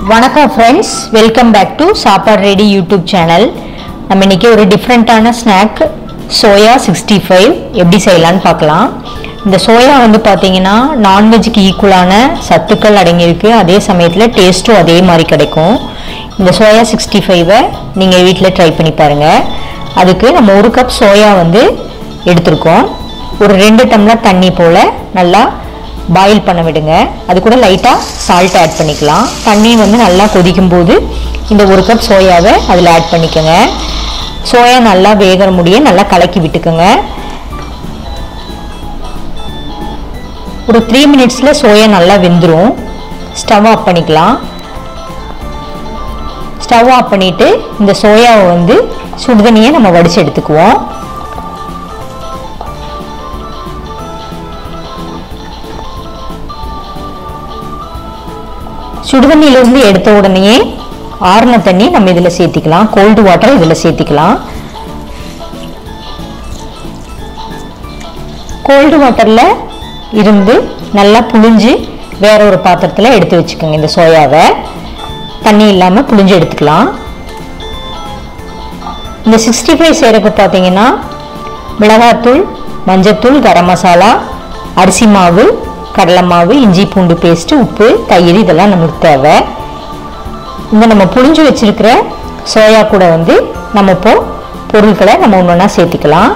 வணக்கம் friends welcome back to Sappadu ready YouTube channel நம்ம இன்னைக்கு ஒரு டிஃப்ரெண்ட்டான ஸ்நாக் சோயா சிக்ஸ்டி ஃபைவ் எப்படி செய்யலான்னு பார்க்கலாம் இந்த சோயா வந்து பார்த்தீங்கன்னா நான்வெஜ்ஜுக்கு ஈக்குவலான சத்துக்கள் அடங்கியிருக்கு அதே சமயத்தில் டேஸ்ட்டும் அதே மாதிரி கிடைக்கும் இந்த சோயா சிக்ஸ்டி ஃபைவை நீங்கள் வீட்டில் ட்ரை பண்ணி பாருங்கள் அதுக்கு நம்ம ஒரு கப் சோயா வந்து எடுத்திருக்கோம் ஒரு ரெண்டு டம்ளர் தண்ணி போல் நல்லா பாயில் பண்ண விடுங்க அது கூட லைட்டாக சால்ட் ஆட் பண்ணிக்கலாம் தண்ணி வந்து நல்லா கொதிக்கும் போது இந்த ஒரு கப் சோயாவை அதில் ஆட் பண்ணிக்கோங்க சோயா நல்லா வேகிற முடிய நல்லா கலக்கி விட்டுக்கோங்க ஒரு த்ரீ மினிட்ஸில் சோயா நல்லா வெந்துடும் ஸ்டவ் ஆஃப் பண்ணிக்கலாம் ஸ்டவ் ஆஃப் பண்ணிவிட்டு இந்த சோயாவை வந்து சுடுதண்ணியை நம்ம வடித்து எடுத்துக்குவோம் சுடுதண்ணியிலிருந்து எடுத்த உடனேயே ஆறுன தண்ணி நம்ம இதில் சேர்த்திக்கலாம் கோல்டு வாட்டர் இதில் சேர்த்திக்கலாம் கோல்டு வாட்டரில் இருந்து நல்லா புழிஞ்சு வேற ஒரு பாத்திரத்தில் எடுத்து வச்சுக்கோங்க இந்த சோயாவை தண்ணி இல்லாமல் புழிஞ்சு எடுத்துக்கலாம் இந்த சிக்ஸ்டி ஃபைவ் செய்கிறதுக்கு பார்த்தீங்கன்னா மிளகாத்தூள் மஞ்சத்தூள் கரம் மசாலா அரிசி மாவு கடலை மாவு இஞ்சி பூண்டு பேஸ்ட்டு உப்பு தயிர் இதெல்லாம் நமக்கு தேவை இந்த நம்ம புழிஞ்சு வச்சிருக்கிற சோயா கூட வந்து நம்ம இப்போ பொருட்களை நம்ம ஒன்று ஒன்றா சேர்த்திக்கலாம்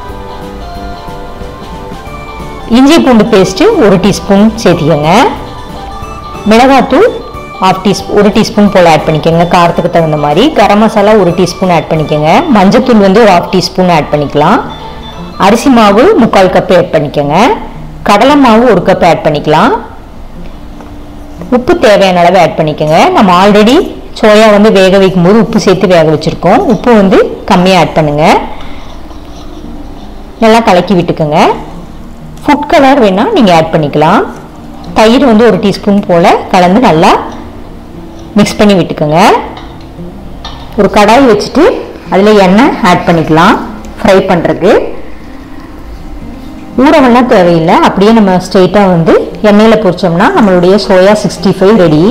இஞ்சி பூண்டு பேஸ்ட்டு ஒரு டீஸ்பூன் சேர்த்திக்கோங்க மிளகாத்தூள் ஆஃப் டீஸ்பூன் ஒரு டீஸ்பூன் போல் ஆட் பண்ணிக்கோங்க காரத்துக்கு தகுந்த மாதிரி கரம் மசாலா ஒரு டீஸ்பூன் ஆட் பண்ணிக்கோங்க மஞ்சத்தூள் வந்து ஒரு ஆஃப் டீஸ்பூன் ஆட் பண்ணிக்கலாம் அரிசி மாவு முக்கால் கப் ஆட் பண்ணிக்கோங்க கடலை மாவு ஒரு கப் ஆட் பண்ணிக்கலாம் உப்பு தேவையான அளவு ஆட் பண்ணிக்கோங்க நம்ம ஆல்ரெடி சோயா வந்து வேக வைக்கும் போது உப்பு சேர்த்து வேக வச்சுருக்கோம் உப்பு வந்து கம்மியாக ஆட் பண்ணுங்க நல்லா கலக்கி விட்டுக்கோங்க ஃபுட் கலர் வேணால் நீங்கள் ஆட் பண்ணிக்கலாம் தயிர் வந்து ஒரு டீஸ்பூன் போல் கலந்து நல்லா மிக்ஸ் பண்ணி விட்டுக்கோங்க ஒரு கடாய் வச்சுட்டு அதில் எண்ணெய் ஆட் பண்ணிக்கலாம் ஃப்ரை பண்ணுறதுக்கு ஊறவெல்லாம் தேவையில்லை அப்படியே நம்ம ஸ்ட்ரெயிட்டாக வந்து எண்ணெயில் பொரிச்சோம்னா நம்மளுடைய சோயா சிக்ஸ்டி ஃபைவ் ரெடி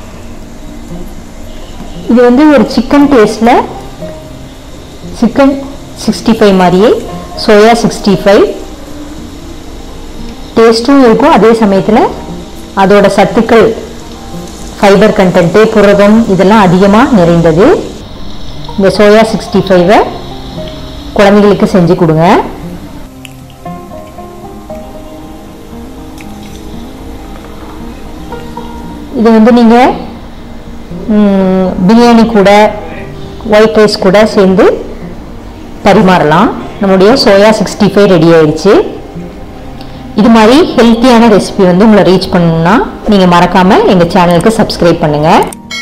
இது வந்து ஒரு சிக்கன் டேஸ்டில் சிக்கன் சிக்ஸ்டி ஃபைவ் மாதிரியே சோயா சிக்ஸ்டி ஃபைவ் டேஸ்ட்டும் இருக்கும் அதே சமயத்தில் அதோட சத்துக்கள் ஃபைபர் கண்டென்ட்டு புரதம் இதெல்லாம் அதிகமாக நிறைந்தது இந்த சோயா சிக்ஸ்டி ஃபைவை குழந்தைகளுக்கு செஞ்சு கொடுங்க இது வந்து நீங்கள் பிரியாணி கூட ஒயிட் ரைஸ் கூட சேர்ந்து பரிமாறலாம் நம்முடைய சோயா சிக்ஸ்டி ஃபைவ் ரெடி ஆயிடுச்சு இது மாதிரி ஹெல்த்தியான ரெசிபி வந்து உங்களை ரீச் பண்ணணும்னா நீங்கள் மறக்காமல் எங்கள் சேனலுக்கு சப்ஸ்கிரைப் பண்ணுங்கள்